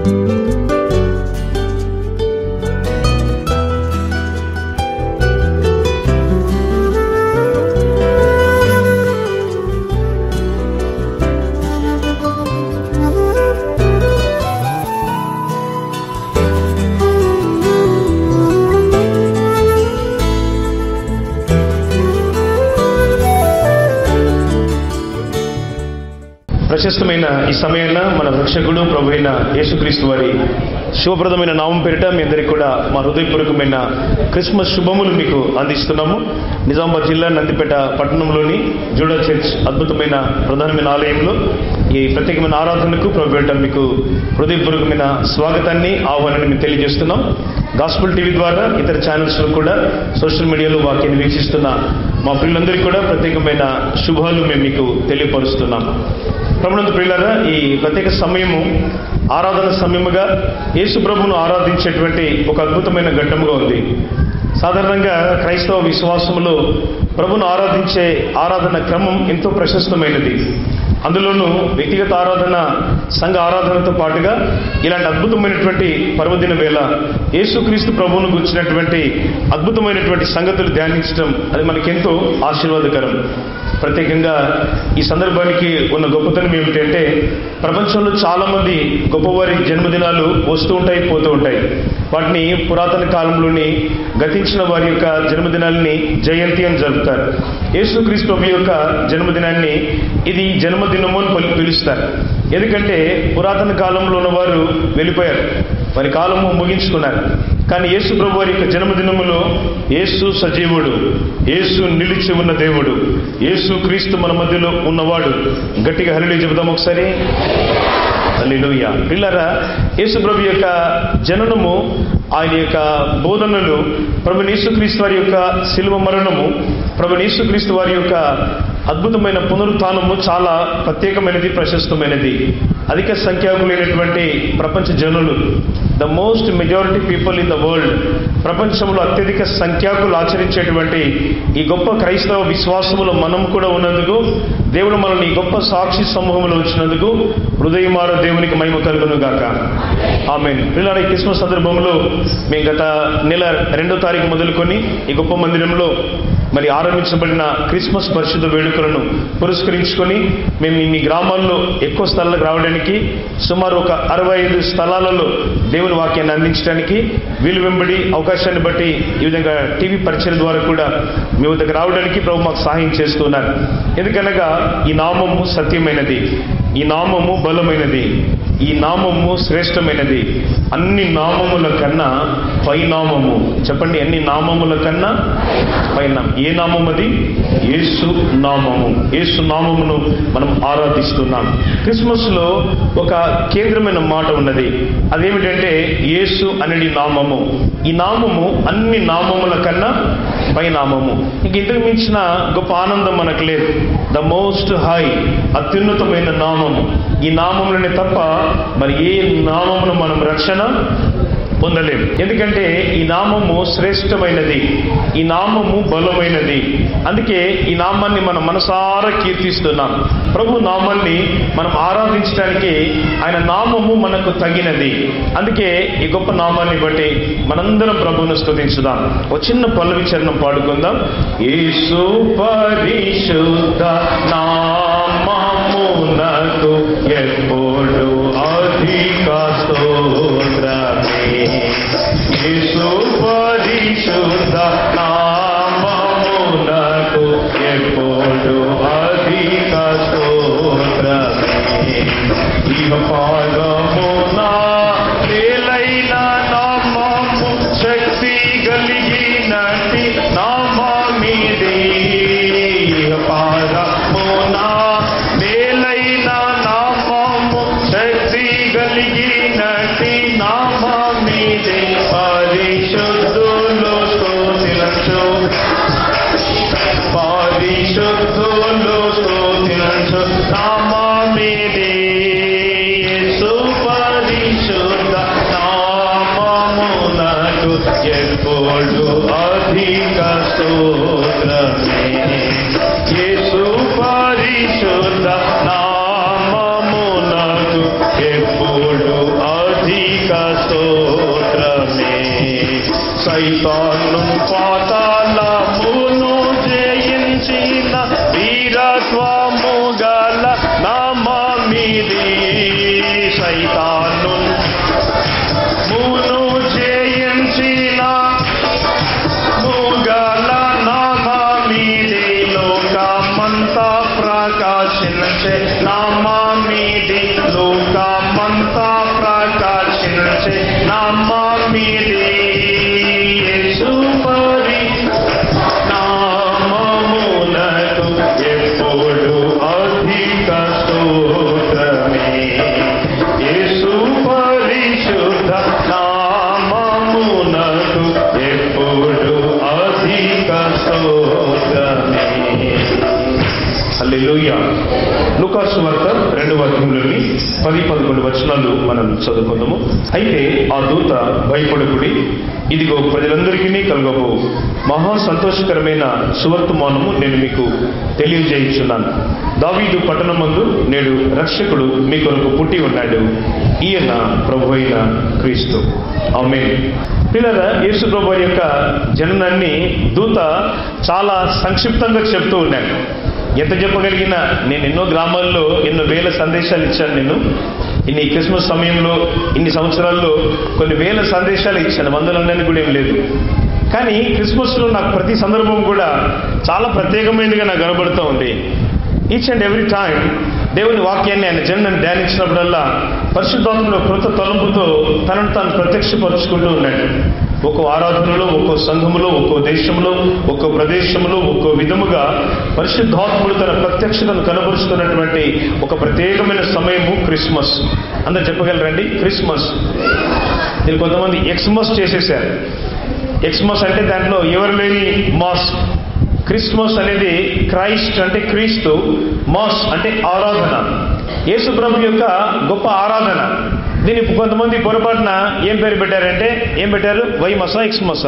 ప్రశస్తమైన ఈ సమయాన మన రక్షకుడు ప్రభు అయిన యేసుక్రీస్తు వారి శుభప్రదమైన నామం పేరిట మీ అందరికీ కూడా మా హృదయపూర్వకమైన క్రిస్మస్ శుభములు మీకు అందిస్తున్నాము నిజామాబాద్ జిల్లా నందిపేట పట్టణంలోని జూడా చర్చ్ అద్భుతమైన ప్రధానమైన ఆలయంలో ఈ ప్రత్యేకమైన ఆరాధనకు ప్రభు పేరిట మీకు హృదయపూర్వకమైన స్వాగతాన్ని ఆహ్వానాన్ని మేము తెలియజేస్తున్నాం గాస్పుల్ టీవీ ద్వారా ఇతర ఛానల్స్లో కూడా సోషల్ మీడియాలో వాక్యాన్ని వీక్షిస్తున్న మా పిల్లలందరికీ కూడా ప్రత్యేకమైన శుభాలు మేము మీకు తెలియపరుస్తున్నాం ప్రభునందు ప్రియులారా ఈ ప్రత్యేక సమయము ఆరాధన సమయముగా యేసు ప్రభును ఆరాధించేటువంటి ఒక అద్భుతమైన ఘట్టముగా ఉంది సాధారణంగా క్రైస్తవ విశ్వాసములో ప్రభును ఆరాధించే ఆరాధన క్రమం ఎంతో ప్రశస్తమైనది అందులోనూ వ్యక్తిగత ఆరాధన సంఘ ఆరాధనతో పాటుగా ఇలాంటి అద్భుతమైనటువంటి పర్వదిన వేళ యేసుక్రీస్తు ప్రభువును గురించినటువంటి అద్భుతమైనటువంటి సంగతులు ధ్యానించడం అది మనకెంతో ఆశీర్వాదకరం ప్రత్యేకంగా ఈ సందర్భానికి ఉన్న గొప్పతనం ఏమిటంటే ప్రపంచంలో చాలా మంది గొప్పవారి జన్మదినాలు వస్తూ ఉంటాయి పోతూ ఉంటాయి వాటిని పురాతన కాలంలోని గతించిన వారి యొక్క జన్మదినాల్ని జయంతి అని జరుపుతారు యేసుక్రీస్తు ప్రభు యొక్క జన్మదినాన్ని ఇది జన్మదినము అని పిలు- పిలుస్తారు ఎందుకంటే పురాతన కాలంలో ఉన్నవారు వెళ్ళిపోయారు వారి కాలము ముగించుకున్నారు కానీ యేసు ప్రభు వారి యొక్క జన్మదినములో యేసు సజీవుడు యేసు నిలిచి ఉన్న దేవుడు యేసు క్రీస్తు మన మధ్యలో ఉన్నవాడు గట్టిగా హరిలి చెబుదాం ఒకసారి హల్లెలూయా పిల్లరా యేసు ప్రభు యొక్క జననము ఆయన యొక్క బోధనలు ప్రభు యేసుక్రీస్తు వారి యొక్క శిలువ మరణము ప్రభు యేసుక్రీస్తు వారి యొక్క అద్భుతమైన పునరుత్థానము చాలా ప్రత్యేకమైనది ప్రశస్తమైనది అధిక సంఖ్యాకులైనటువంటి ప్రపంచ జనులు the most majority people in the world ప్రపంచంలో అత్యధిక సంఖ్యాకులు ఆచరించేటువంటి ఈ గొప్ప క్రైస్తవ విశ్వాసములో మనం కూడా ఉన్నందుకు దేవుడు మనల్ని ఈ గొప్ప సాక్షి సమూహంలో ఉంచినందుకు హృదయమార దేవునికి మహిమ కలుగును గాక ఆమె పిల్లల ఈ క్రిస్మస్ సందర్భంలో మేము గత నెల రెండో తారీఖు మొదలుకొని ఈ గొప్ప మందిరంలో మరి ఆరంభించబడిన క్రిస్మస్ పరిశుద్ధ వేడుకలను పురస్కరించుకొని మేము మీ గ్రామాల్లో ఎక్కువ స్థలాలకు రావడానికి సుమారు ఒక అరవై ఐదు స్థలాలలో దేవుని వాక్యాన్ని అందించడానికి వీలు వెంబడి అవకాశాన్ని బట్టి ఈ విధంగా టీవీ పరిచయం ద్వారా కూడా మీ వద్దకు రావడానికి ప్రభు మాకు సహాయం చేస్తున్నారు ఎందుకనగా ఈ నామము సత్యమైనది ఈ నామము బలమైనది ఈ నామము శ్రేష్టమైనది అన్ని నామముల కన్నా పై నామము చెప్పండి అన్ని నామముల కన్నా పైన ఏ నామం అది యేసు నామము యేసు నామమును మనం ఆరాధిస్తున్నాం క్రిస్మస్ లో ఒక కేంద్రమైన మాట ఉన్నది అదేమిటంటే యేసు అనేది నామము ఈ నామము అన్ని నామముల కన్నా పై నామము ఇంక ఇంతకు మించిన గొప్ప ఆనందం మనకు లేదు ద మోస్ట్ హై అత్యున్నతమైన నామము ఈ నామములనే తప్ప మరి ఏ నామమును మనం రక్షణ పొందలేం ఎందుకంటే ఈ నామము శ్రేష్టమైనది ఈ నామము బలమైనది అందుకే ఈ నామాన్ని మనం మనసారా కీర్తిస్తున్నాం ప్రభు నామాన్ని మనం ఆరాధించడానికి ఆయన నామము మనకు తగినది అందుకే ఈ గొప్ప నామాన్ని బట్టి మనందరం ప్రభువును స్తుతించుదాం ఒక చిన్న పల్లవి చరణం పాడుకుందాం యేసు పరిశుద్ధ నామమునకు ఎప్పుడు అధిక స్తోత్రమే యేసు పరిశుద్ధ నామమునకు ఎప్పుడు అధిక స్తోత్రమే ఇహ పాదమునా తేలైన నామము శక్తి కలిగినటి నామమిది ఇహ పాదమునా తేలైన నామము శక్తి కలిగినటి నామమిది పరిశుద్ధులు స్తోత్రించు పరిశుద్ధులు స్తోత్రించు నామమిది యేసు పరిశుద్ధ నామమునకు ఎప్పుడు అధిక స్తోత్రమే యేసు పరిశుద్ధ నామమునకు ఎప్పుడు అధిక సైతాను పాతాళమును జయించిన వీరత్వము గల నామమిది సైతాను మును జయించిన ముగల నామమిది లోకమంతా ప్రకాశించే నామమిది లోకమంతా ప్రకాశించే నామమిది యేసు పరి నామమునకు ఎప్పుడు అధిక స్తోత్రమే యేసు పరిశుద్ధ నామమునకు ఎప్పుడు అధిక స్తోత్రమే హల్లెలూయా లూకాసు వార్త రెండు వాక్యములని పది పదకొండు వచనాలు మనం చదువుకుందాము అయితే ఆ దూత భయపడకుడి ఇదిగో ప్రజలందరికీ కలగబో మహా సంతోషకరమైన సువర్తమానము నేను మీకు తెలియజేయుచున్నాను దావీదు పట్టణమందు నేడు రక్షకుడు మీ కొరకు పుట్టి ఉన్నాడు ఈయన ప్రభు అయిన క్రీస్తు ఆమె పిల్లల యేసు ప్రభు యొక్క జననాన్ని దూత చాలా సంక్షిప్తంగా చెప్తూ ఉన్నాడు ఎంత చెప్పగలిగినా నేను ఎన్నో గ్రామాల్లో ఎన్నో వేల సందేశాలు ఇచ్చాను నేను ఇన్ని క్రిస్మస్ సమయంలో ఇన్ని సంవత్సరాల్లో కొన్ని వేల సందేశాలు ఇచ్చాను వందలన్నీ కూడా ఏం లేదు కానీ క్రిస్మస్లో నాకు ప్రతి సందర్భం కూడా చాలా ప్రత్యేకమైనదిగా నాకు కనబడుతూ ఉంది ఈచ్ అండ్ ఎవ్రీ టైం దేవుని వాక్యాన్ని ఆయన జన్మని ధ్యానించినప్పుడల్లా పరిశుద్ధాత్మలో కృత తలంపుతో తనను తాను ప్రత్యక్షపరుచుకుంటూ ఉన్నాడు ఒక్కో ఆరాధనలో ఒక్కో సంఘములో ఒక్కో దేశంలో ఒక్కో ప్రదేశంలో ఒక్కో విధముగా పరిశుద్ధాత్ముడు తన ప్రత్యక్షతను కనబరుస్తున్నటువంటి ఒక ప్రత్యేకమైన సమయము క్రిస్మస్ అందరు చెప్పగలరండి క్రిస్మస్ దీన్ని కొంతమంది ఎక్స్మస్ చేసేసారు ఎక్స్మస్ అంటే దాంట్లో ఎవరు లేని మాస్ క్రిస్మస్ అనేది క్రైస్ట్ అంటే క్రీస్తు మాస్ అంటే ఆరాధన యేసు ప్రభు యొక్క గొప్ప ఆరాధన దీన్ని కొంతమంది పొరపాటున ఏం పేరు పెట్టారంటే ఏం పెట్టారు వై మసా ఎక్స్మసా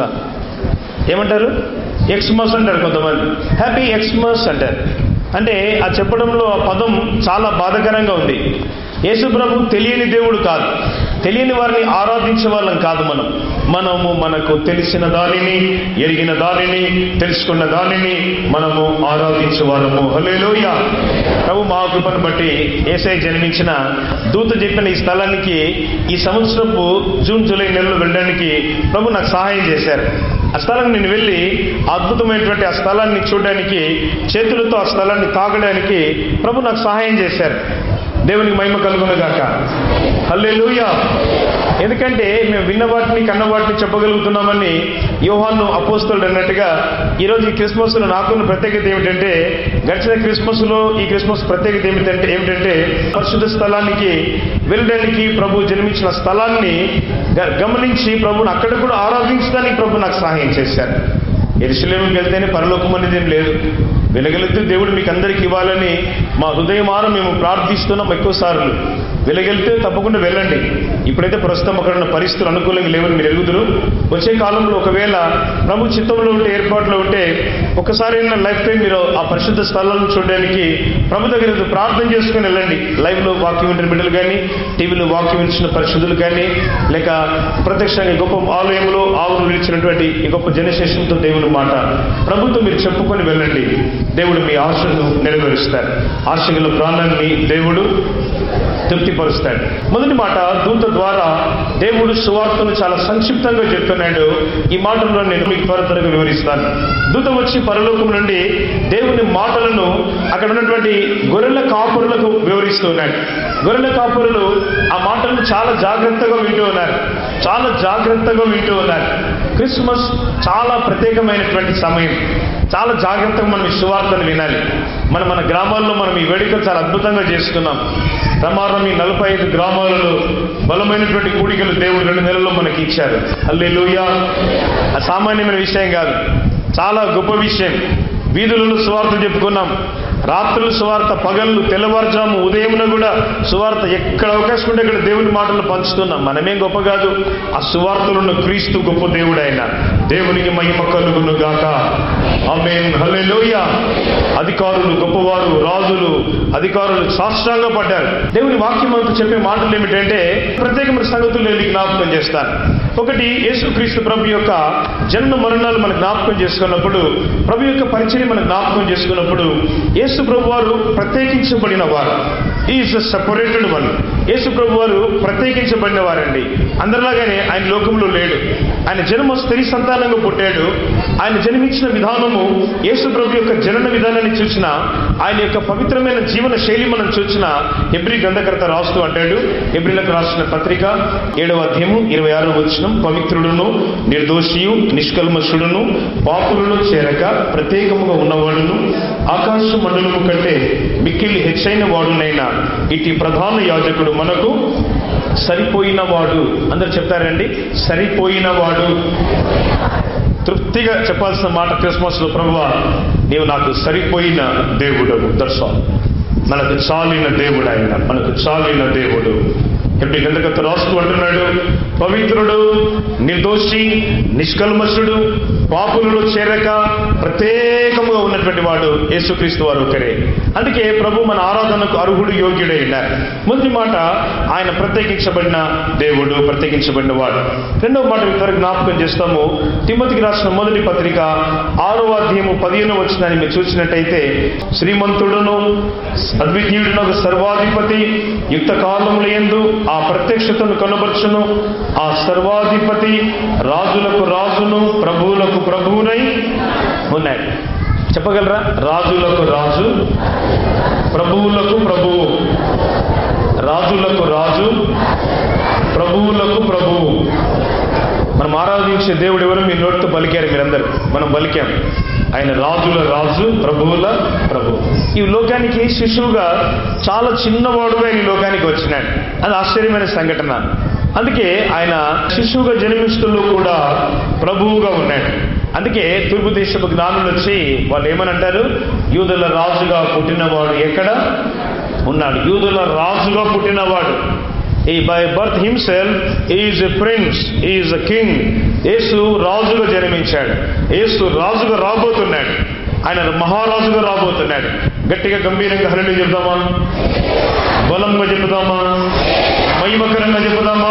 ఏమంటారు ఎక్స్మస్ అంటారు కొంతమంది హ్యాపీ ఎక్స్మస్ అంటారు అంటే ఆ చెప్పడంలో ఆ పదం చాలా బాధకరంగా ఉంది యేసు ప్రభు తెలియని దేవుడు కాదు తెలియని వారిని ఆరాధించే వాళ్ళం కాదు మనం మనము మనకు తెలిసిన దానిని ఎరిగిన దానిని తెలుసుకున్న దానిని మనము ఆరాధించే వాళ్ళము హలేలోయ ప్రభు మా కృపను బట్టి ఏసై జన్మించిన దూత చెప్పిన ఈ స్థలానికి ఈ సంవత్సరపు జూన్ జూలై నెలలో వెళ్ళడానికి ప్రభు నాకు సహాయం చేశారు ఆ స్థలం నేను వెళ్ళి అద్భుతమైనటువంటి ఆ స్థలాన్ని చూడడానికి చేతులతో ఆ స్థలాన్ని తాగడానికి ప్రభు నాకు సహాయం చేశారు దేవునికి మహిమ కలుగును గాక హల్లెలూయా ఎందుకంటే మేము విన్న వాటిని కన్న వాటిని చెప్పగలుగుతున్నామని యోహాను అపోస్తుడు అన్నట్టుగా ఈరోజు ఈ క్రిస్మస్లో నాకున్న ప్రత్యేకత ఏమిటంటే గడిచిన క్రిస్మస్లో ఈ క్రిస్మస్ ప్రత్యేకత ఏమిటంటే ఏమిటంటే పరిశుద్ధ స్థలానికి వెళ్ళడానికి ప్రభు జన్మించిన స్థలాన్ని గ- గమనించి ప్రభుని అక్కడ కూడా ఆరాధించడానికి ప్రభు నాకు సహాయం చేశారు ఎరుసలేముకి వెళ్తేనే పరలోకం అనేది ఏం లేదు వెలగెలుతూ దేవుడు మీకు అందరికి ఇవ్వాలని మా హృదయమారం మేము ప్రార్థిస్తున్నాం ఎక్కువ సార్లు వెలగెళ్తే తప్పకుండా వెళ్ళండి ఇప్పుడైతే ప్రస్తుతం అక్కడ ఉన్న పరిస్థితులు అనుకూలంగా లేవని మీరు ఎరుగుదురు వచ్చే కాలంలో ఒకవేళ ప్రభు చిత్తంలో ఉంటే ఏర్పాట్లో ఉంటే ఒకసారి లైఫ్ టైం మీరు ఆ పరిశుద్ధ స్థలాలను చూడడానికి ప్రభు దగ్గర ప్రార్థన చేసుకుని వెళ్ళండి లైవ్ లో వాక్యం వింటున్న బిడ్డలు కానీ టీవీలో వాక్యం ఇచ్చిన పరిశుద్ధులు కానీ లేక ప్రత్యక్షంగా ఈ గొప్ప ఆలయంలో ఆవులు నిలిచినటువంటి ఈ గొప్ప జనశేషంతో దేవుని మాట ప్రభుత్వం మీరు చెప్పుకొని వెళ్ళండి దేవుడు మీ ఆశను నెరవేరుస్తారు ఆశగల ప్రాణాన్ని దేవుడు తృప్తిపరుస్తాడు మొదటి మాట దూత ద్వారా దేవుడు సువార్తను చాలా సంక్షిప్తంగా చెప్తున్నాడు ఈ మాటల్లో నేను మీకు త్వర త్వరగా వివరిస్తాను దూత వచ్చి పరలోకం నుండి దేవుని మాటలను అక్కడ ఉన్నటువంటి గొర్రెల కాపురులకు వివరిస్తూ ఉన్నాడు గొర్రెల కాపురులు ఆ మాటలను చాలా జాగ్రత్తగా వింటూ ఉన్నారు చాలా జాగ్రత్తగా వింటూ ఉన్నారు క్రిస్మస్ చాలా ప్రత్యేకమైనటువంటి సమయం చాలా జాగ్రత్తగా మనం ఈ సువార్తను వినాలి మన మన గ్రామాల్లో మనం ఈ వేడుక చాలా అద్భుతంగా చేసుకున్నాం ప్రమాదం ఈ నలభై ఐదు గ్రామాలలో బలమైనటువంటి కూడికలు దేవుడు రెండు నెలల్లో మనకి ఇచ్చారు అల్లెలుయా ఆ సామాన్యమైన విషయం కాదు చాలా గొప్ప విషయం వీధులలో సువార్త చెప్పుకున్నాం రాత్రులు సువార్త పగళ్ళు తెల్లవారుజాము ఉదయమున కూడా సువార్త ఎక్కడ అవకాశం ఉంటే అక్కడ దేవుని మాటలు పంచుతున్నాం మనమేం గొప్ప కాదు ఆ సువార్తలు ఉన్న క్రీస్తు గొప్ప దేవుడు ఆయన దేవునికి మహిమ కలుగును గాక ఆమేన్ హల్లెలూయా అధికారులు గొప్పవారు రాజులు అధికారులు సాష్టాంగ పడ్డారు దేవుని వాక్యం అంతా చెప్పే మాటలు ఏమిటంటే ప్రత్యేకమైన సంగతులు నేను మీకు జ్ఞాపకం చేస్తాను ఒకటి యేసుక్రీస్తు ప్రభు యొక్క జన్మ మరణాలు మన జ్ఞాపకం చేసుకున్నప్పుడు ప్రభు యొక్క పరిచయం మన జ్ఞాపకం చేసుకున్నప్పుడు యేసు ప్రభు వారు ప్రత్యేకించబడిన వారు ఈజ్ సపరేటెడ్ వన్ యేసు ప్రభు వారు ప్రత్యేకించబడిన వారండి అందరిలాగానే ఆయన లోకంలో లేడు ఆయన జన్మ స్త్రీ సంతానంగా పుట్టాడు ఆయన జన్మించిన విధానము యేసు ప్రభు యొక్క జనన విధానాన్ని చూసిన ఆయన యొక్క పవిత్రమైన జీవన శైలి మనం చూసిన ఎబ్రి గ్రంథకర్త రాస్తూ అంటాడు ఎబ్రిలకు రాసిన పత్రిక ఏడవ అధ్యాయము ఇరవై ఆరో వచనం పవిత్రుడును నిర్దోషియు నిష్కల్మషుడును పాపులను చేరక ప్రత్యేకముగా ఉన్నవాడును ఆకాశ మండలము కంటే మిక్కిలి హెచ్చైన వాడునైనా ఇటు ప్రధాన యాజకుడు మనకు సరిపోయిన వాడు అందరు చెప్తారండి సరిపోయిన వాడు తృప్తిగా చెప్పాల్సిన మాట క్రిస్మస్ లో ప్రభు నీవు నాకు సరిపోయిన దేవుడు దర్శనం మనకు చాలిన దేవుడు ఆయన మనకు చాలిన దేవుడు ఇప్పుడు గంధకత్త రాస్తూ అంటున్నాడు పవిత్రుడు నిర్దోషి నిష్కల్మషుడు పాపులలో చేరక ప్రత్యేకముగా ఉన్నటువంటి వాడు యేసుక్రీస్తు వారు ఒకరే అందుకే ప్రభు మన ఆరాధనకు అర్హుడు యోగ్యుడై ఉన్నారు మొదటి మాట ఆయన ప్రత్యేకించబడిన దేవుడు ప్రత్యేకించబడిన వాడు రెండవ మాట ఇంతవరకు జ్ఞాపకం చేస్తాము తిమ్మతికి రాసిన మొదటి పత్రిక ఆరో అధ్యాయము పదిహేను వచ్చిందని మీరు చూసినట్టయితే శ్రీమంతుడును అద్వితీయుడును ఒక సర్వాధిపతి యుక్త కాలముల యందు ఆ ప్రత్యక్షతను కనబర్చును ఆ సర్వాధిపతి రాజులకు రాజును ప్రభువులకు ప్రభువునై ఉన్నాయి చెప్పగలరా రాజులకు రాజు ప్రభువులకు ప్రభువు రాజులకు రాజు ప్రభువులకు ప్రభువు మనం ఆరాధించే దేవుడు ఎవరు మీ నోటితో పలికారు మీరందరూ మనం పలికాం ఆయన రాజుల రాజు ప్రభువుల ప్రభు ఈ లోకానికి శిశువుగా చాలా చిన్నవాడుగా ఈ లోకానికి వచ్చినాడు అది ఆశ్చర్యమైన సంఘటన అందుకే ఆయన శిశువుగా జన్మిస్తుల్లో కూడా ప్రభువుగా ఉన్నాడు అందుకే తూర్పు దేశపు జ్ఞానులు వచ్చి వాళ్ళు ఏమని అంటారు యూదుల రాజుగా పుట్టినవాడు ఎక్కడ ఉన్నాడు యూదుల రాజుగా పుట్టినవాడు he by birth himself is a prince is a king Yesu రాజుగా జన్మించాడు యేసు రాజుగా రాబోతున్నాడు ఆయన మహారాజుగా రాబోతున్నాడు గట్టిగా గంభీరంగా హరళి చెప్దామా బలంగా చెబుదామా మహిమకరంగా చెబుదామా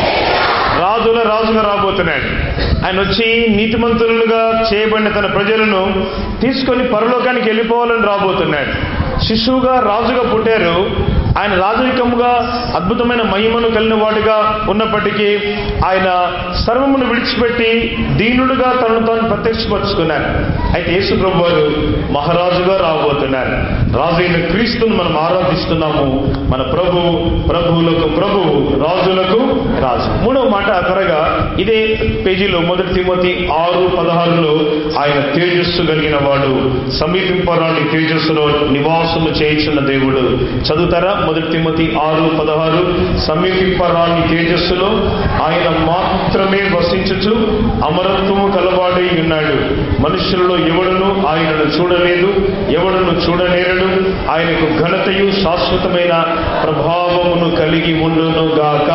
రాజుల రాజుగా రాబోతున్నాడు ఆయన వచ్చి నీతిమంతులుగా చేయబడిన తన ప్రజలను తీసుకొని పరలోకానికి వెళ్ళిపోవాలని రాబోతున్నాడు శిశువుగా రాజుగా పుట్టారు ఆయన రాజరికముగా అద్భుతమైన మహిమను కలిగిన వాడిగా ఉన్నప్పటికీ ఆయన సర్వమును విడిచిపెట్టి దీనుడుగా తనను తాను ప్రత్యక్షపరుచుకున్నారు అయితే యేసు ప్రభు వారు మహారాజుగా రాబోతున్నారు రాజు అయిన క్రీస్తును మనం ఆరాధిస్తున్నాము మన ప్రభు ప్రభువులకు ప్రభు రాజులకు రాజు మూడవ మాట త్వరగా ఇదే పేజీలో మొదటి తిమోతి ఆరు పదహారులో ఆయన తేజస్సు కలిగిన వాడు సమీపింపరాని తేజస్సులో నివాసము చేయించున్న దేవుడు చదువుతారా మొదటి తిమోతి ఆరు పదహారు సమీపింపరాని తేజస్సులో ఆయన మాత్రమే వసించుచు అమరత్వము కలవాడై ఉన్నాడు మనుషులలో ఎవడును ఆయనను చూడలేదు ఎవడును చూడనేరడు ఆయనకు ఘనతయు శాశ్వతమైన ప్రభావమును కలిగి ఉండును గాక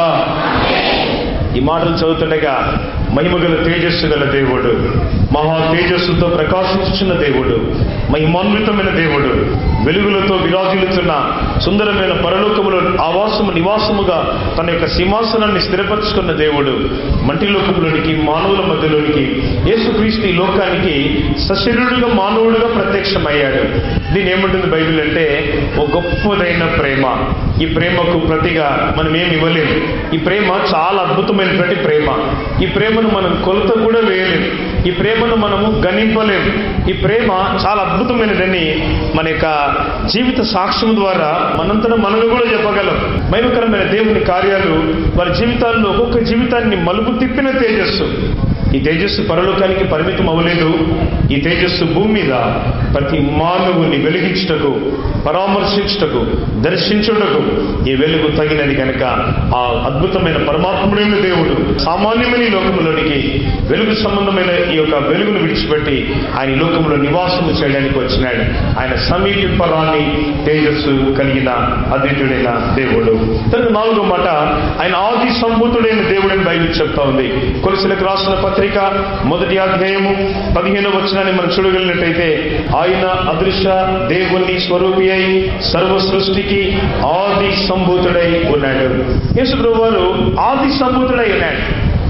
ఈ మాటలు చదువుతుండగా మహిమగల తేజస్సు గల దేవుడు మహా తేజస్సుతో ప్రకాశించుచున్న దేవుడు మహిమాన్వితమైన దేవుడు వెలుగులతో విరాజిల్లుతున్న సుందరమైన పరలోకములో ఆవాసము నివాసముగా తన యొక్క సింహాసనాన్ని స్థిరపరచుకున్న దేవుడు మంటి లోకంలోనికి మానవుల మధ్యలోనికి యేసుక్రీస్తు ఈ లోకానికి సశరీరుడుగా మానవుడుగా ప్రత్యక్షమయ్యాడు దీని ఏమంటుంది బైబిల్ అంటే ఓ గొప్పదైన ప్రేమ ఈ ప్రేమకు ప్రతిగా మనం ఏమి ఇవ్వలేము ఈ ప్రేమ చాలా అద్భుతమైనటువంటి ప్రేమ ఈ ప్రేమను మనం కొలత కూడా వేయలేము ఈ ప్రేమను మనము గణింపలేము ఈ ప్రేమ చాలా అద్భుతమైనదని మన యొక్క జీవిత సాక్ష్యం ద్వారా మనంతట మనము కూడా చెప్పగలం మహిమకరమైన దేవుని కార్యాలు వారి జీవితాల్లో ఒక్కొక్క జీవితాన్ని మలుపు తిప్పిన తేజస్సు ఈ తేజస్సు పరలోకానికి పరిమితం అవ్వలేదు ఈ తేజస్సు భూమి మీద ప్రతి మానవుని వెలిగించుటకు పరామర్శించుటకు దర్శించుటకు ఈ వెలుగు తగినది కనుక ఆ అద్భుతమైన పరమాత్ముడైన దేవుడు సామాన్యమైన ఈ లోకంలోనికి వెలుగు సంబంధమైన ఈ యొక్క వెలుగును విడిచిపెట్టి ఆయన ఈ లోకంలో నివాసము చేయడానికి వచ్చినాడు ఆయన సమీపింపరాని తేజస్సు కలిగిన అద్వితుడైన దేవుడు తన నాలుగో మాట ఆయన ఆది సంభూతుడైన దేవుడని బైబిల్ చెప్తా ఉంది కొలసిలకు రాసిన పత్రిక మొదటి అధ్యాయము పదిహేను వచనాన్ని మనం చూడగలిగినట్టయితే ఆయన అదృశ్య దేవుని స్వరూపి అయి సర్వ సృష్టికి ఆది సంభూతుడై ఉన్నాడు యేసుప్రభు వారు ఆది సంభూతుడై ఉన్నాడు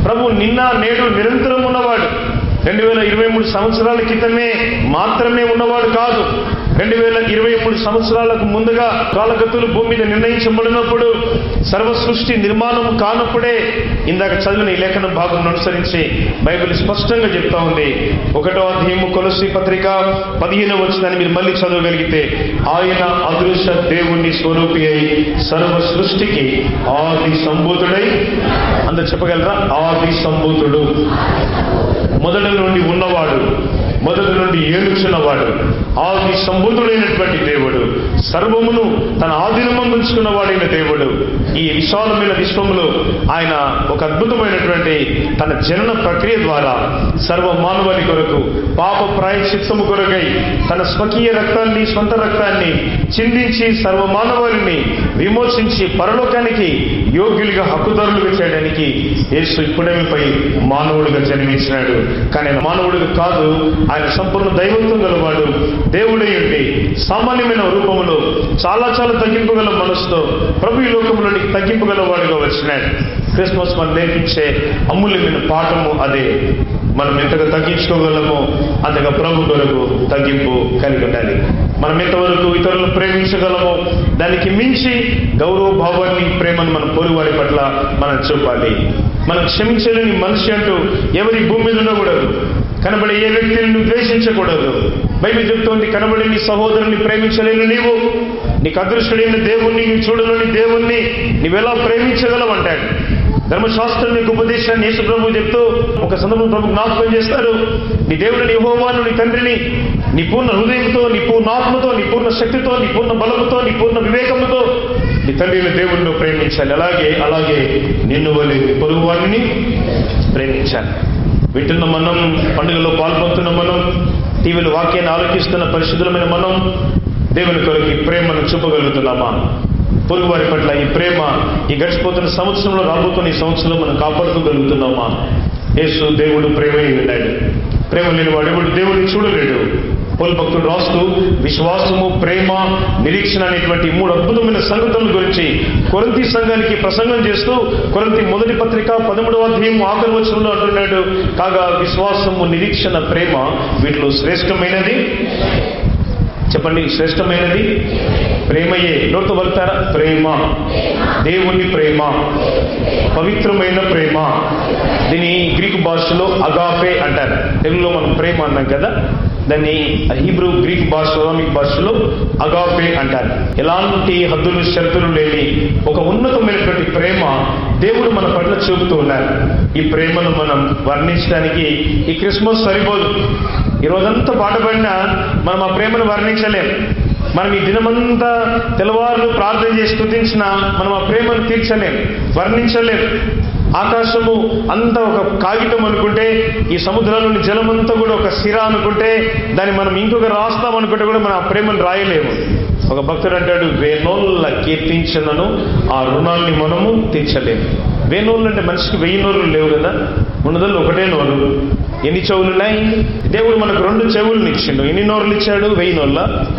ప్రభు నిన్న నేడు నిరంతరం ఉన్నవాడు రెండు వేల ఇరవై మూడు సంవత్సరాల క్రితమే మాత్రమే ఉన్నవాడు కాదు రెండు వేల ఇరవై మూడు సంవత్సరాలకు ముందుగా కాలగతులు భూమి మీద నిర్ణయించబడినప్పుడు సర్వ సృష్టి నిర్మాణం కానప్పుడే ఇందాక చదివిన ఈ లేఖన భాగం అనుసరించి బైబిల్ స్పష్టంగా చెప్తా ఉంది ఒకటో అధ్యాయము కొలసి పత్రిక పదిహేను వచ్చిందని మీరు మళ్ళీ చదవగలిగితే ఆయన అదృశ్య దేవుణ్ణి స్వరూపి అయి సర్వ సృష్టికి ఆది సంభూతుడై అందరు చెప్పగలరా ఆది సంభూతుడు మొదటి నుండి ఉన్నవాడు మొదటి నుండి ఏలుచున్నవాడు ఆది సంబుద్ధుడైనటువంటి దేవుడు సర్వమును తన ఆధీనమందు ఉంచుకున్నవాడైన దేవుడు ఈ విశాలమైన విశ్వములో ఆయన ఒక అద్భుతమైనటువంటి తన జనన ప్రక్రియ ద్వారా సర్వ మానవాళి కొరకు పాప ప్రాయశ్చిత్తము కొరకై తన స్వకీయ రక్తాన్ని స్వంత రక్తాన్ని చిందించి సర్వ మానవాళిని విమోచించి పరలోకానికి యోగ్యులుగా హక్కుదారులుగా చేయడానికి యేసు ఇప్పుడేమిపై మానవుడిగా జన్మించినాడు కానీ ఆయన మానవుడిగా కాదు ఆయన సంపూర్ణ దైవత్వం గలవాడు దేవుడై ఉండి సామాన్యమైన రూపంలో చాలా చాలా తగ్గింపగల మనసుతో ప్రభు ఈ లోకంలోనికి తగ్గింపగలవాడుగా వచ్చినాడు క్రిస్మస్ మనం నేర్పించే అమూల్యమైన పాఠము అదే మనం ఎంతగా తగ్గించుకోగలమో అంతగా ప్రభు కొరకు తగ్గింపు కలిగి ఉండాలి మనం ఎంతవరకు ఇతరులను ప్రేమించగలమో దానికి మించి గౌరవ భావాన్ని ప్రేమను మన పొరువారి పట్ల మనం చూపాలి మనం క్షమించలేని మనిషి అంటూ ఎవరి భూమి మీద ఉండకూడదు కనబడే ఏ వ్యక్తిని నువ్వు ద్వేషించకూడదు బైబిల్ చెప్తోంది కనబడి నీ సహోదరుని ప్రేమించలేని నీవు నీకు అదృష్టుడైన దేవుణ్ణి నీ చూడలోని దేవుణ్ణి నీవెలా ప్రేమించగలవు అంటాడు ధర్మశాస్త్రం నీకు ఉపదేశాన్ని యేసు ప్రభు చెప్తూ ఒక సందర్భం ప్రభు జ్ఞాపకం చేస్తారు నీ దేవుడు నీ హోమాను నీ తండ్రిని నీ పూర్ణ హృదయంతో నీ పూర్ణ ఆత్మతో నీ పూర్ణ శక్తితో నీ పూర్ణ బలముతో నీ పూర్ణ వివేకముతో నీ తండ్రిని దేవుణ్ణి ప్రేమించాలి అలాగే అలాగే నిన్ను వలి పొరుగు వారిని ప్రేమించాలి వింటున్న మనం పండుగలో పాల్గొంటున్న మనం టీవీలో వాక్యాన్ని ఆలోచిస్తున్న పరిశుద్ధులమైన మనం దేవుని కొరకు ఈ ప్రేమను చూపగలుగుతున్నామా పొరుగు వారి పట్ల ఈ ప్రేమ ఈ గడిచిపోతున్న సంవత్సరంలో రాబోతున్న ఈ సంవత్సరంలో మనం కాపాడుకోగలుగుతున్నామా యేసు దేవుడు ప్రేమే ఉన్నాడు ప్రేమ లేని వాడు ఎవడు దేవుడిని చూడలేడు పౌలు భక్తుడు రాస్తూ విశ్వాసము ప్రేమ నిరీక్షణ అనేటువంటి మూడు అద్భుతమైన సంగతుల గురించి కొరంతి సంఘానికి ప్రసంగం చేస్తూ కొరంతి మొదటి పత్రిక పదమూడవ అధ్యాయం ఆఖరి వచనంలో అంటున్నాడు కాగా విశ్వాసము నిరీక్షణ ప్రేమ వీటిలో శ్రేష్టమైనది చెప్పండి శ్రేష్టమైనది ప్రేమయే నోటితో పలుకుతారా ప్రేమ దేవుని ప్రేమ పవిత్రమైన ప్రేమ దీని గ్రీకు భాషలో అగాపే అంటారు తెలుగులో మనం ప్రేమ అన్నాం కదా దాన్ని హీబ్రూ గ్రీక్ భాష రోమిక్ భాషలో అగాపే అంటారు ఎలాంటి హద్దులు షరతులు లేని ఒక ఉన్నతమైనటువంటి ప్రేమ దేవుడు మన పట్ల చూపుతూ ఉన్నారు ఈ ప్రేమను మనం వర్ణించడానికి ఈ క్రిస్మస్ సరిపోదు ఈ రోజంతా పాట పడినా మనం ఆ ప్రేమను వర్ణించలేం మనం ఈ దినమంతా తెల్లవారులు ప్రార్థన చేసి స్తుతించిన మనం ఆ ప్రేమను తీర్చలేం వర్ణించలేం ఆకాశము అంతా ఒక కాగితం అనుకుంటే ఈ సముద్రంలోని జలమంతా కూడా ఒక సిర అనుకుంటే దాన్ని మనం ఇంకొక రాస్తాం అనుకుంటే కూడా మనం ఆ ప్రేమను రాయలేము ఒక భక్తుడు అంటాడు వేణోళ్ళ కీర్తించినను ఆ రుణాల్ని మనము తీర్చలేము వేణోళ్ళు అంటే మనిషికి వెయ్యి నోరులు లేవు కదా ఉన్నదల్లో ఒకటే నోరు ఎన్ని చెవులు ఉన్నాయి దేవుడు మనకు రెండు చెవులను ఇచ్చిండు ఎన్ని నోరులు ఇచ్చాడు వెయ్యి నోళ్ళ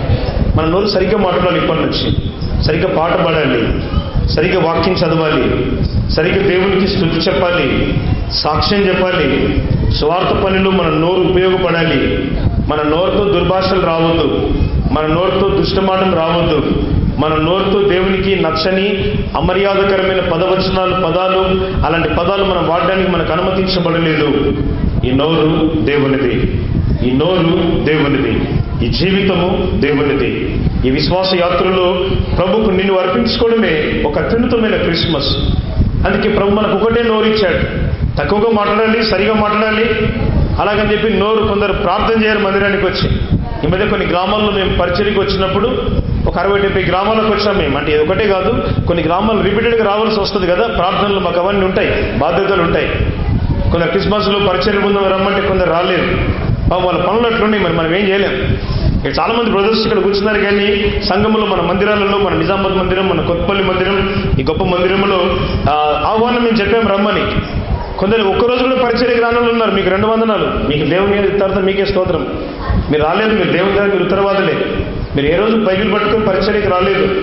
మన నోరు సరిగ్గా మాట్లాడాలి ఇప్పటి నుంచి సరిగ్గా పాట పాడాలి సరిగ్గా వాక్యం చదవాలి సరిగ్గా దేవునికి స్థుతి చెప్పాలి సాక్ష్యం చెప్పాలి స్వార్థ పనులు మన నోరు ఉపయోగపడాలి మన నోరుతో దుర్భాషలు రావద్దు మన నోరుతో దుష్టమాటం రావద్దు మన నోరుతో దేవునికి నచ్చని అమర్యాదకరమైన పదవచనాలు పదాలు అలాంటి పదాలు మనం వాడడానికి మనకు అనుమతించబడలేదు ఈ నోరు దేవునిది ఈ నోరు దేవునిది ఈ జీవితము దేవునిది ఈ విశ్వాస యాత్రలో ప్రభుకు నిన్ను అర్పించుకోవడమే ఒక అత్యున్నతమైన క్రిస్మస్ అందుకే ప్రభు మనకు ఒకటే నోరు ఇచ్చాడు తక్కువగా మాట్లాడాలి సరిగా మాట్లాడాలి అలాగని చెప్పి నోరు కొందరు ప్రార్థన చేయరు మందిరానికి వచ్చి ఈ మధ్య కొన్ని గ్రామాల్లో మేము పరిచయకి వచ్చినప్పుడు ఒక అరవై డెబ్బై గ్రామాలకు వచ్చాం మేము అంటే ఇది ఒకటే కాదు కొన్ని గ్రామాలు రిపీటెడ్గా రావాల్సి వస్తుంది కదా ప్రార్థనలు మాకు అవన్నీ ఉంటాయి బాధ్యతలు ఉంటాయి కొందరు క్రిస్మస్లో పరిచయం ముందు రమ్మంటే కొందరు రాలేదు పాపం వాళ్ళ పనులు అట్లున్నాయి మరి మనం ఏం చేయలేం ఇక్కడ చాలా మంది బ్రదర్స్ ఇక్కడ కూర్చున్నారు కానీ సంఘంలో మన మందిరాలలో మన నిజామాబాద్ మందిరం మన కొత్తపల్లి మందిరం ఈ గొప్ప మందిరంలో ఆ, ఆహ్వానం మేము చెప్పాం రమ్మని కొందరు ఒక్కరోజు కూడా పరిచయ గ్రామంలో ఉన్నారు మీకు రెండు వందనాలు మీకు దేవుని మీద తర్వాత మీకే స్తోత్రం మీరు రాలేదు మీరు దేవుని దగ్గర మీరు ఉత్తరవాదులే మీరు ఏ రోజు బైబిల్ పట్టుకొని పరిచయకి రాలేదు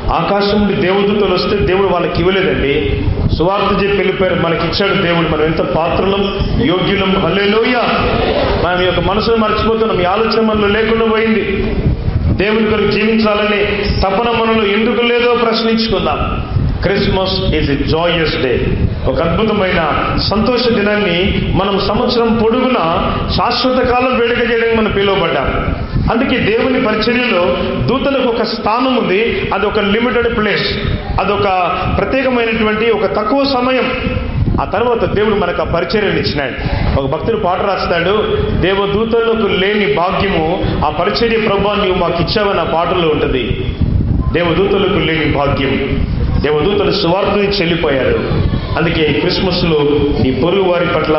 ఆకాశం నుండి దేవదూతలు వస్తే దేవుడు వాళ్ళకి ఇవ్వలేదండి సువార్త చెప్పి వెళ్ళిపోయారు మనకి ఇచ్చాడు దేవుడు మనం ఎంత పాత్రలం యోగ్యులం హల్లెలూయ మనం ఈ యొక్క మనసును మర్చిపోతున్నాం ఈ ఆలోచన మనలో లేకుండా పోయింది దేవుని కొరకు జీవించాలని తపన మనలో ఎందుకు లేదో ప్రశ్నించుకుందాం Christmas is a joyous day ఒక అద్భుతమైన సంతోష దినాన్ని మనం సంవత్సరం పొడుగున శాశ్వత కాలం వేడుక చేయడానికి మనం పిలువబడ్డాం అందుకే దేవుని పరిచర్యలో దూతలకు ఒక స్థానం ఉంది అది ఒక లిమిటెడ్ ప్లేస్ అదొక ప్రత్యేకమైనటువంటి ఒక తక్కువ సమయం ఆ తర్వాత దేవుడు మనకు ఆ పరిచర్యను ఇచ్చినాడు ఒక భక్తుడు పాట రాస్తాడు దేవదూతలకు లేని భాగ్యము ఆ పరిచర్య ప్రభా నీవు మాకు ఇచ్చావని ఆ పాటలో ఉంటుంది దేవదూతలకు లేని భాగ్యం దేవదూతలు సువార్తని చెల్లిపోయారు అందుకే క్రిస్మస్లో నీ పొరుగు వారి పట్ల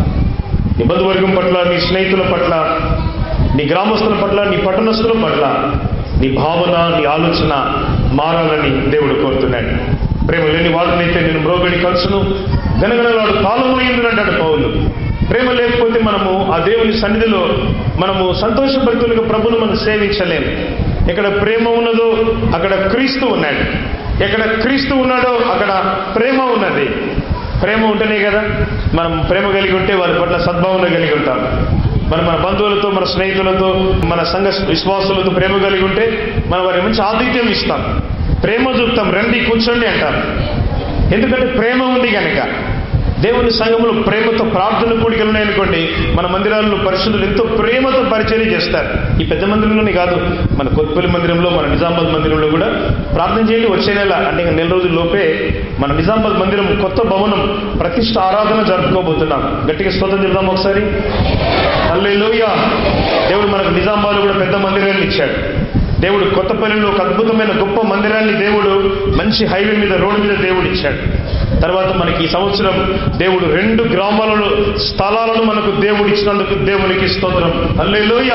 నీ బంధువర్గం పట్ల నీ స్నేహితుల పట్ల నీ గ్రామస్తుల పట్ల నీ పట్టణస్తుల పట్ల నీ భావన నీ ఆలోచన మారాలని దేవుడు కోరుతున్నాడు ప్రేమ లేని వాడినైతే నేను మ్రోగడి కలుసును గనగనలాడు కాలంలో ఎందునంటాడు పౌలు ప్రేమ లేకపోతే మనము ఆ దేవుని సన్నిధిలో మనము సంతోషభరితులుగా ప్రభును మనం సేవించలేము ఎక్కడ ప్రేమ ఉన్నదో అక్కడ క్రీస్తు ఉన్నాడు ఎక్కడ క్రీస్తు ఉన్నాడో అక్కడ ప్రేమ ఉన్నది ప్రేమ ఉంటేనే కదా మనం ప్రేమ కలిగి ఉంటే వారి పట్ల సద్భావన కలిగి ఉంటాం మనం మన బంధువులతో మన స్నేహితులతో మన సంఘ విశ్వాసులతో ప్రేమ కలిగి ఉంటే మనం వారికి మంచి ఆతిథ్యం ఇస్తాం ప్రేమ చూపుతాం రండి కూర్చోండి అంటాం ఎందుకంటే ప్రేమ ఉంది కనుక దేవుని సంఘంలో ప్రేమతో ప్రార్థన కూడికలు ఉన్నాయనుకోండి మన మందిరాల్లో పరిశుద్ధులు ఎంతో ప్రేమతో పరిచయం చేస్తారు ఈ పెద్ద మందిరంలోనే కాదు మన కొత్తపల్లి మందిరంలో మన నిజామాబాద్ మందిరంలో కూడా ప్రార్థన చేయండి వచ్చే నెల అంటే ఇంకా నెల రోజుల లోపే మన నిజామాబాద్ మందిరం కొత్త భవనం ప్రతిష్ట ఆరాధన జరుపుకోబోతున్నాం గట్టిగా స్తోత్రం చెప్దాం ఒకసారి అల్లెలోయ దేవుడు మనకు నిజామాబాద్ కూడా పెద్ద మందిరాన్ని ఇచ్చాడు దేవుడు కొత్తపల్లిలో ఒక అద్భుతమైన గొప్ప మందిరాన్ని దేవుడు మంచి హైవే మీద రోడ్డు మీద దేవుడు ఇచ్చాడు తర్వాత మనకి ఈ సంవత్సరం దేవుడు రెండు గ్రామాలలో స్థలాలను మనకు దేవుడు ఇచ్చినందుకు దేవునికి స్తోత్రం అల్లెలోయ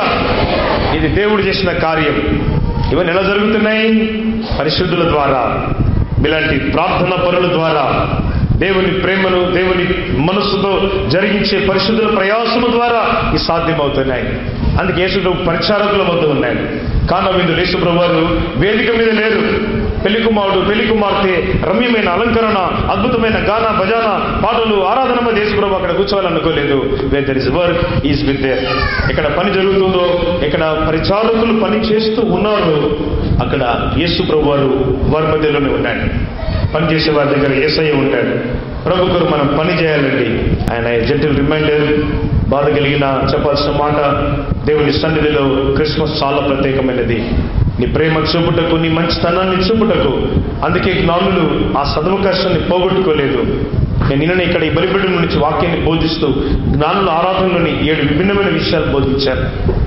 ఇది దేవుడు చేసిన కార్యం ఇవన్నీ ఎలా జరుగుతున్నాయి పరిశుద్ధుల ద్వారా ఇలాంటి ప్రార్థన పనుల ద్వారా దేవుని ప్రేమను దేవుని మనస్సుతో జరిగించే పరిశుద్ధుల ప్రయాసము ద్వారా ఈ సాధ్యమవుతున్నాయి అందుకే యేసుడు పరిచారకుల వద్ద ఉన్నాడు కాన విందు యేసుప్రభు వారు వేదిక మీద లేరు పెళ్లి కుమారుడు పెళ్లి కుమార్తె రమ్యమైన అలంకరణ అద్భుతమైన గాన భజాన పాటలు ఆరాధన మీద యేసుప్రభు అక్కడ కూర్చోవాలనుకోలేదు where there is work is with there ఎక్కడ పని జరుగుతుందో ఎక్కడ పరిచారకులు పని చేస్తూ ఉన్నారు అక్కడ యేసు ప్రభు వారు వారి మధ్యలోనే ఉన్నాడు పని చేసే వారి దగ్గర ఏసయ్య ఉంటాడు ప్రభు కొరకు మనం పని చేయాలండి ఆయన జెంటల్ రిమైండర్ బాధ కలిగిన చెప్పాల్సిన మాట దేవుని సన్నిధిలో క్రిస్మస్ చాలా ప్రత్యేకమైనది నీ ప్రేమ చూపుటకు నీ మంచితనాన్ని చూపుటకు అందుకే జ్ఞానులు ఆ సదవకాశాన్ని పోగొట్టుకోలేదు నేను నిన్న ఇక్కడ ఈ బలిబిడ్డ నుంచి వాక్యాన్ని బోధిస్తూ జ్ఞానుల ఆరాధనలోని ఏడు విభిన్నమైన విషయాలు బోధించారు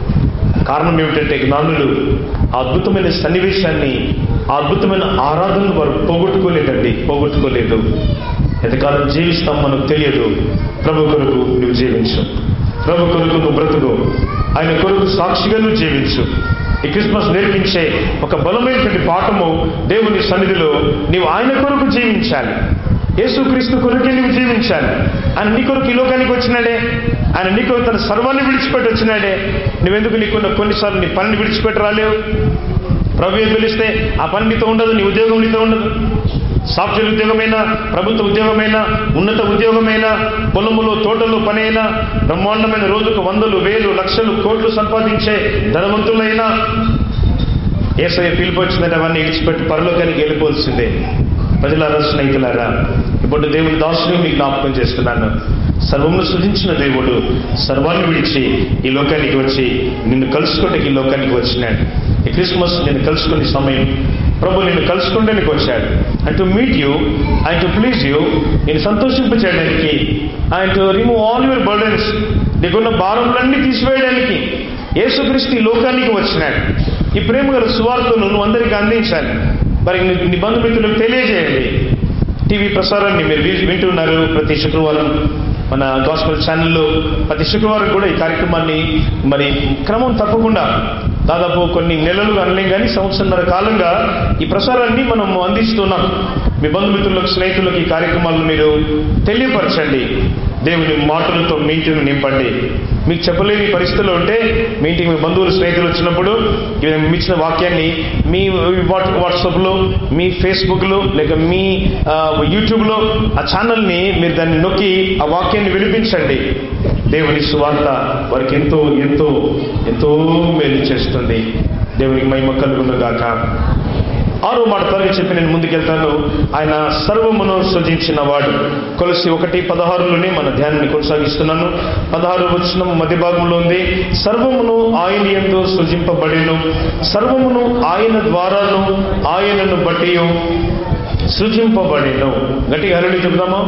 కారణం ఏమిటంటే జ్ఞానులు ఆ అద్భుతమైన సన్నివేశాన్ని ఆ అద్భుతమైన ఆరాధనను వారు పోగొట్టుకోలేదండి పోగొట్టుకోలేదు ఎంతకాలం జీవిస్తాం మనకు తెలియదు ప్రభు కొరకు నువ్వు జీవించు ప్రభు కొరకు నువ్వు బ్రతుకు ఆయన కొరకు సాక్షిగా నువ్వు జీవించు ఈ క్రిస్మస్ నేర్పించే ఒక బలమైనటువంటి పాఠము దేవుని సన్నిధిలో నీవు ఆయన కొరకు జీవించాలి యేసుక్రీస్తు కొరకే నువ్వు జీవించాలి ఆయన నీ కొరకు ఈ లోకానికి వచ్చినాడే ఆయన నీ కొరకు తన సర్వాన్ని విడిచిపెట్టి వచ్చినాడే నువ్వెందుకు నీకున్న కొన్నిసార్లు నీ పనిని విడిచిపెట్టి రాలేవు ప్రభు ఏం పిలిస్తే ఆ పని నీతో ఉండదు నీ ఉద్యోగం నీతో ఉండదు సాఫ్ట్వేర్ ఉద్యోగమైనా ప్రభుత్వ ఉద్యోగమైనా ఉన్నత ఉద్యోగమైనా పొలములో తోటలో పని అయినా బ్రహ్మాండమైన రోజుకు వందలు వేలు లక్షలు కోట్లు సంపాదించే ధనవంతులైనా ఏసఐ పిలుపు వచ్చిందంటే అవన్నీ విడిచిపెట్టి పరలోకానికి వెళ్ళిపోవాల్సిందే ప్రజలారా స్నేహితులారా ఇప్పుడు దేవుని దాసుని మీకు జ్ఞాపకం చేస్తున్నాను సర్వమును సృజించిన దేవుడు సర్వాన్ని విడిచి ఈ లోకానికి వచ్చి నిన్ను కలుసుకోవడానికి ఈ లోకానికి వచ్చినాడు ఈ క్రిస్మస్ నేను కలుసుకునే సమయం ప్రభు నిన్ను కలుసుకోవడానికి వచ్చాడు and to meet you and to please you నేను సంతోషింపచేయడానికి and to remove all your burdens నీకున్న భారములన్నీ తీసివేయడానికి యేసుక్రీస్తు ఈ లోకానికి వచ్చినాడు ఈ ప్రేమ గల సువార్తను నువ్వు అందరికీ అందించాలి మరి నీ- నీ బంధుమిత్రులకు తెలియజేయండి టీవీ ప్రసారాన్ని మీరు వి- వింటున్నారు ప్రతి శుక్రవారం మన గాస్పల్ ఛానల్లో ప్రతి శుక్రవారం కూడా ఈ కార్యక్రమాన్ని మరి క్రమం తప్పకుండా దాదాపు కొన్ని నెలలు అనలేం కానీ సంవత్సరంన్నర కాలంగా ఈ ప్రసారాన్ని మనం అందిస్తున్నాం మీ బంధుమిత్రులకు స్నేహితులకు ఈ కార్యక్రమాలను మీరు తెలియపరచండి దేవుని మాటలతో మీ ఇంటిని నింపండి మీకు చెప్పలేని పరిస్థితుల్లో ఉంటే మీ ఇంటికి మీ బంధువులు స్నేహితులు వచ్చినప్పుడు ఇవి మేము ఇచ్చిన వాక్యాన్ని మీ వాట్ వాట్సాప్లో మీ ఫేస్బుక్లో లేక మీ ఆ, యూట్యూబ్లో ఆ ఛానల్ని మీరు దాన్ని నొక్కి ఆ వాక్యాన్ని వినిపించండి దేవుని సువార్త వారికి ఎంతో ఎంతో ఎంతో మేలు చేస్తుంది దేవునికి మహిమ కలుగునుగాక ఆరో మాట త్వరగా చెప్పి నేను ముందుకెళ్తాను ఆయన సర్వమును సృజించిన వాడు కొలసి ఒకటి పదహారులోనే మన ధ్యానాన్ని కొనసాగిస్తున్నాను పదహారు వచ్చిన మధ్య భాగంలో ఉంది సర్వమును ఆయన ఎందు సృజింపబడిను సర్వమును ఆయన ద్వారాను ఆయనను బట్టి సృజింపబడిను గట్టిగా హరుడి చెబుదామా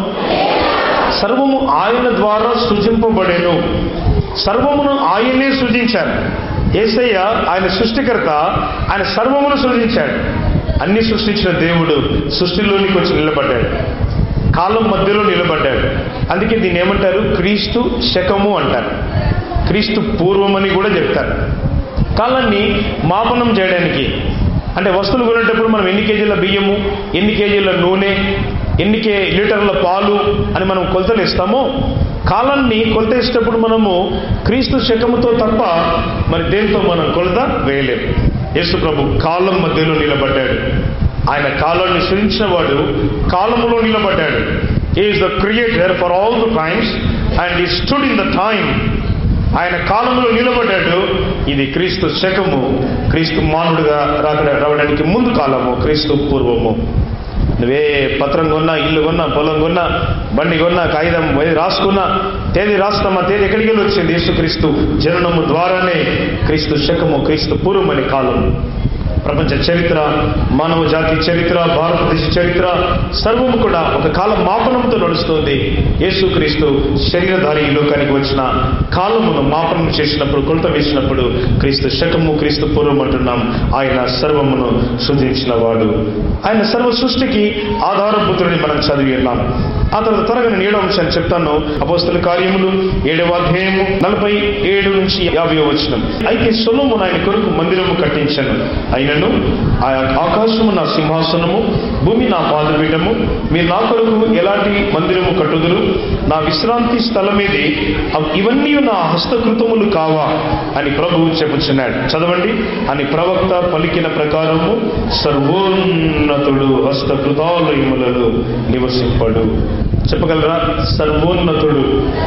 సర్వము ఆయన ద్వారా సృజింపబడెను సర్వమును ఆయనే సృజించారు ఏసయ్య ఆయన సృష్టికర్త ఆయన సర్వమును సృజించాడు అన్ని సృష్టించిన దేవుడు సృష్టిలోనికి వచ్చి నిలబడ్డాడు కాలం మధ్యలో నిలబడ్డాడు అందుకే దీన్ని ఏమంటారు క్రీస్తు శకము అంటారు క్రీస్తు పూర్వమని కూడా చెప్తారు కాలాన్ని మాపనం చేయడానికి అంటే వస్తువులు కొనేటప్పుడు మనం ఎన్ని కేజీల బియ్యము ఎన్ని కేజీల నూనె ఎన్ని కే లీటర్ల పాలు అని మనం కొలతలు ఇస్తామో కాలాన్ని కొలత ఇచ్చేటప్పుడు మనము క్రీస్తు శకముతో తప్ప మరి దేంతో మనం కొలత వేయలేము యేసు ప్రభు కాలం మధ్యలో నిలబడ్డాడు ఆయన కాలాన్ని సృజించిన వాడు కాలములో నిలబడ్డాడు is the creator for all the times and he stood in the time ఆయన కాలంలో నిలబడ్డాడు ఇది క్రీస్తు శకము క్రీస్తు మానవుడిగా రాకడ రావడానికి ముందు కాలము క్రీస్తు పూర్వము నువ్వే పత్రం కొన్నా ఇల్లు కొన్నా పొలం కొన్నా బండి కొన్నా కాగితం ఏది రాసుకున్నా తేదీ రాస్తామా తేదీ ఎక్కడికి వెళ్ళి వచ్చింది యేసుక్రీస్తు జననము ద్వారానే క్రీస్తు శకము క్రీస్తు పూర్వం అనే కాలం ప్రపంచ చరిత్ర మానవ జాతి చరిత్ర భారతదేశ చరిత్ర సర్వము కూడా ఒక కాల మాపనంతో నడుస్తుంది యేసుక్రీస్తు శరీరధారి ఈ లోకానికి వచ్చిన కాలమును మాపనం చేసినప్పుడు కొలత వేసినప్పుడు క్రీస్తు శకము క్రీస్తు పూర్వం అంటున్నాం ఆయన సర్వమును సృజించిన వాడు ఆయన సర్వ సృష్టికి ఆధారభూతుడిని మనం చదివి ఉన్నాం ఆ తర్వాత త్వరగా నేను ఏడవ అంశాన్ని చెప్తాను అపోస్తుల కార్యములు ఏడవ అధ్యాయము నలభై ఏడు నుంచి యాభై వచ్చిన అయితే సొలొమోను ఆయన కొరకు మందిరము కట్టించాను అయినను ఆ ఆకాశము నా సింహాసనము భూమి నా పాదపీఠము మీరు నా కొరకు ఎలాంటి మందిరము కట్టుదురు నా విశ్రాంతి స్థలమేది అవ్- ఇవన్నీ నా హస్తకృతములు కావా అని ప్రభువు చెప్పుచున్నాడు చదవండి అని ప్రవక్త పలికిన ప్రకారము సర్వోన్నతుడు హస్తకృతాలయములలో నివసింపడు చెప్పగలరా సర్వోన్నతుడు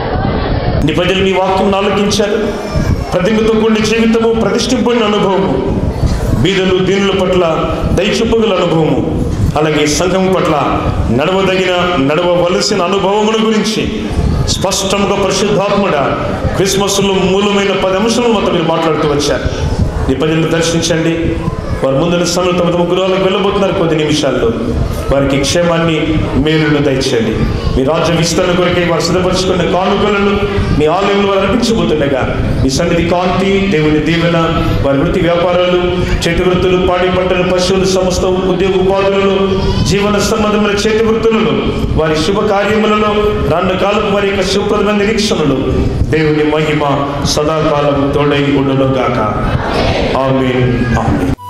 నీ ప్రజలు నీ వాక్యం ఆలోకించారు ప్రతిమతో కూడిన జీవితము ప్రతిష్ఠింపడిన అనుభవము బీదలు దీనుల పట్ల దయచూపగల అనుభవము అలాగే సంఘం పట్ల నడవదగిన నడవవలసిన అనుభవముల గురించి స్పష్టంగా పరిశుద్ధాత్ముడ క్రిస్మస్లో మూలమైన పది అంశాలను మొత్తం మీరు మాట్లాడుతూ వచ్చారు ఈ ప్రజలను దర్శించండి వారు ముందున్న సమయంలో తమ తమ గృహాలకు వెళ్ళబోతున్నారు కొద్ది నిమిషాల్లో వారికి క్షేమాన్ని మేలును దయచేయండి మీ రాజ్య విస్తరణ కొరకే వారు సిద్ధపరుచుకున్న కానుకలను మీ ఆలయంలో వారు అర్పించబోతుండగా మీ సన్నిధి కాంతి దేవుని దీవెన వారి వృత్తి వ్యాపారాలు చేతి వృత్తులు పాడి పంటలు పశువులు సమస్త ఉద్యోగ ఉపాధులలో జీవన సంబంధమైన చేతి వృత్తులలో వారి శుభ కార్యములలో రాను కాలం వారి యొక్క శుభ్రమైన నిరీక్షణలు దేవుని మహిమ సదాకాలం తోడై ఉండును గాక ఆమేన్ ఆమేన్